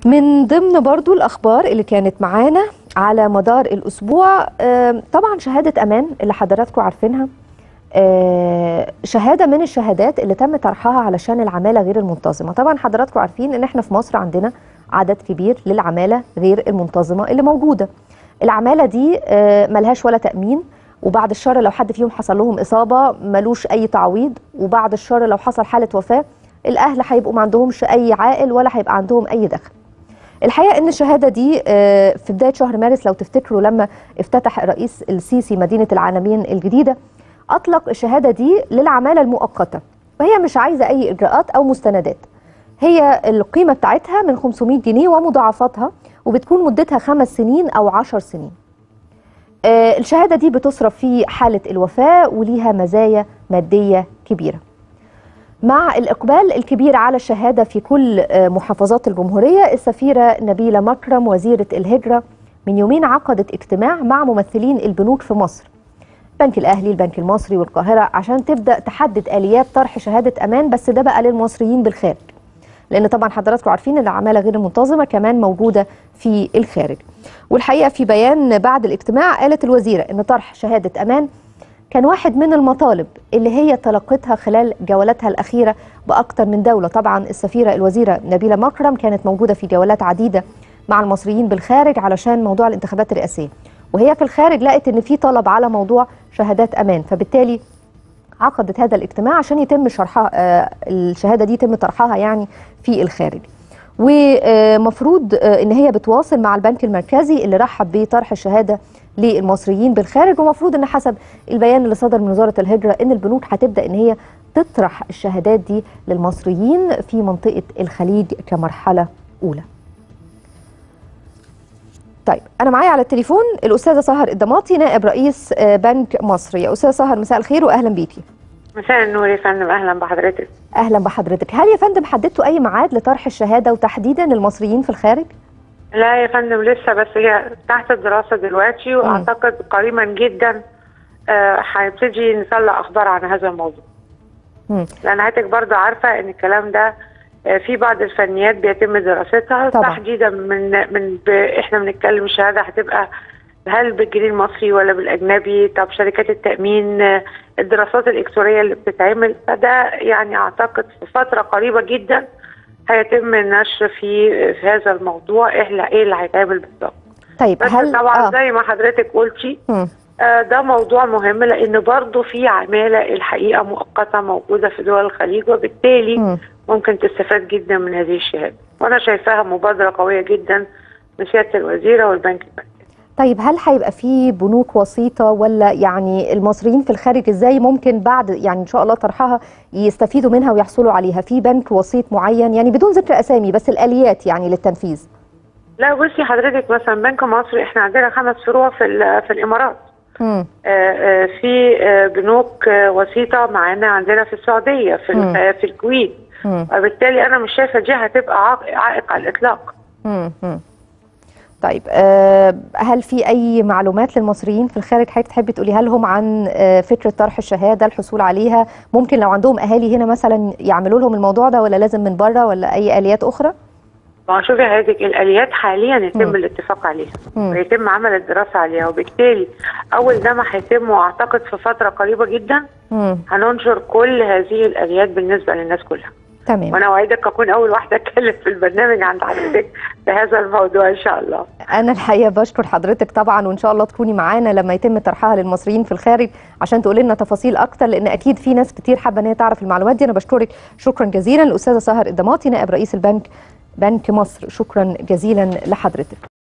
من ضمن برضو الأخبار اللي كانت معانا على مدار الأسبوع آه، طبعا شهادة أمان اللي حضراتكم عارفينها آه، شهادة من الشهادات اللي تم طرحها علشان العمالة غير المنتظمة طبعا حضراتكم عارفين ان احنا في مصر عندنا عدد كبير للعمالة غير المنتظمة اللي موجودة العمالة دي آه، ملهاش ولا تأمين وبعد الشر لو حد فيهم حصل لهم إصابة ملوش أي تعويض وبعد الشر لو حصل حالة وفاة الأهل هيبقوا ما عندهمش أي عائل ولا هيبقى عندهم أي دخل الحقيقه ان الشهاده دي آه، في بدايه شهر مارس لو تفتكروا لما افتتح الرئيس السيسي مدينه العالمين الجديده اطلق الشهاده دي للعماله المؤقته وهي مش عايزه اي اجراءات او مستندات هي القيمه بتاعتها من 500 جنيه ومضاعفاتها وبتكون مدتها خمس سنين او عشر سنين آه، الشهاده دي بتصرف في حاله الوفاه وليها مزايا ماديه كبيره مع الإقبال الكبير على الشهادة في كل آه، محافظات الجمهورية السفيرة نبيلة مكرم وزيرة الهجرة من يومين عقدت اجتماع مع ممثلين البنوك في مصر البنك الأهلي البنك المصري والقاهرة عشان تبدأ تحدد آليات طرح شهادة أمان بس ده بقى للمصريين بالخارج لأن طبعا حضراتكم عارفين ان العمالة غير المنتظمة كمان موجودة في الخارج والحقيقة في بيان بعد الاجتماع قالت الوزيرة ان طرح شهادة أمان كان واحد من المطالب اللي هي تلقتها خلال جولاتها الأخيرة بأكثر من دولة طبعا السفيرة الوزيرة نبيلة مكرم كانت موجودة في جولات عديدة مع المصريين بالخارج علشان موضوع الانتخابات الرئاسية وهي في الخارج لقت ان في طلب على موضوع شهادات امان فبالتالي عقدت هذا الاجتماع عشان يتم شرحها آه، الشهاده دي يتم طرحها يعني في الخارج ومفروض ان هي بتواصل مع البنك المركزي اللي رحب بطرح الشهاده للمصريين بالخارج ومفروض ان حسب البيان اللي صدر من وزاره الهجره ان البنوك هتبدا ان هي تطرح الشهادات دي للمصريين في منطقه الخليج كمرحله اولى. طيب انا معايا على التليفون الاستاذه سهر الضماطي نائب رئيس آه، بنك مصر يا استاذه سهر مساء الخير واهلا بيكي. مساء النور يا فندم اهلا بحضرتك اهلا بحضرتك هل يا فندم حددتوا اي ميعاد لطرح الشهاده وتحديدا للمصريين في الخارج لا يا فندم لسه بس هي تحت الدراسه دلوقتي واعتقد قريبا جدا آه، هيبتدي نطلع اخبار عن هذا الموضوع مم. لان حضرتك برضو عارفه ان الكلام ده آه، في بعض الفنيات بيتم دراستها طبعا. تحديدا من من ب... احنا بنتكلم الشهاده هتبقى هل بالجنيه المصري ولا بالاجنبي طب شركات التامين آه، الدراسات الالكترونيه اللي بتتعمل فده يعني اعتقد في فتره قريبه جدا هيتم النشر في في هذا الموضوع ايه ايه اللي هيتعمل بالظبط طيب بس هل طبعا آه. زي ما حضرتك قلتي مم. آه، ده موضوع مهم لان برضه في عماله الحقيقه مؤقته موجوده في دول الخليج وبالتالي مم. ممكن تستفاد جدا من هذه الشهاده وانا شايفاها مبادره قويه جدا من سياده الوزيره والبنك المركزي طيب هل هيبقى في بنوك وسيطة ولا يعني المصريين في الخارج ازاي ممكن بعد يعني ان شاء الله طرحها يستفيدوا منها ويحصلوا عليها في بنك وسيط معين يعني بدون ذكر اسامي بس الاليات يعني للتنفيذ لا بصي حضرتك مثلا بنك مصر احنا عندنا خمس فروع في ال- في الامارات مم. آه، آه، في آه، بنوك آه، وسيطه معانا عندنا في السعوديه في ال- مم. آه، في الكويت مم. وبالتالي انا مش شايفه دي هتبقى عائق- عائق على الاطلاق مم. مم. طيب آه، هل في اي معلومات للمصريين في الخارج حضرتك تحبي تقوليها لهم عن آه، فكره طرح الشهاده الحصول عليها ممكن لو عندهم اهالي هنا مثلا يعملوا لهم الموضوع ده ولا لازم من بره ولا اي اليات اخرى ما هو شوفي حضرتك الاليات حاليا يتم مم. الاتفاق عليها مم. ويتم عمل الدراسه عليها وبالتالي اول ده ما هيتم واعتقد في فتره قريبه جدا مم. هننشر كل هذه الاليات بالنسبه للناس كلها تمام وانا اوعدك اكون اول واحده اتكلم في البرنامج عند حضرتك في هذا الموضوع ان شاء الله أنا الحقيقة بشكر حضرتك طبعا وإن شاء الله تكوني معانا لما يتم طرحها للمصريين في الخارج عشان تقولي لنا تفاصيل أكتر لأن أكيد في ناس كتير حابة إن هي تعرف المعلومات دي أنا بشكرك شكرا جزيلا الأستاذة سهر الضماطي نائب رئيس البنك بنك مصر شكرا جزيلا لحضرتك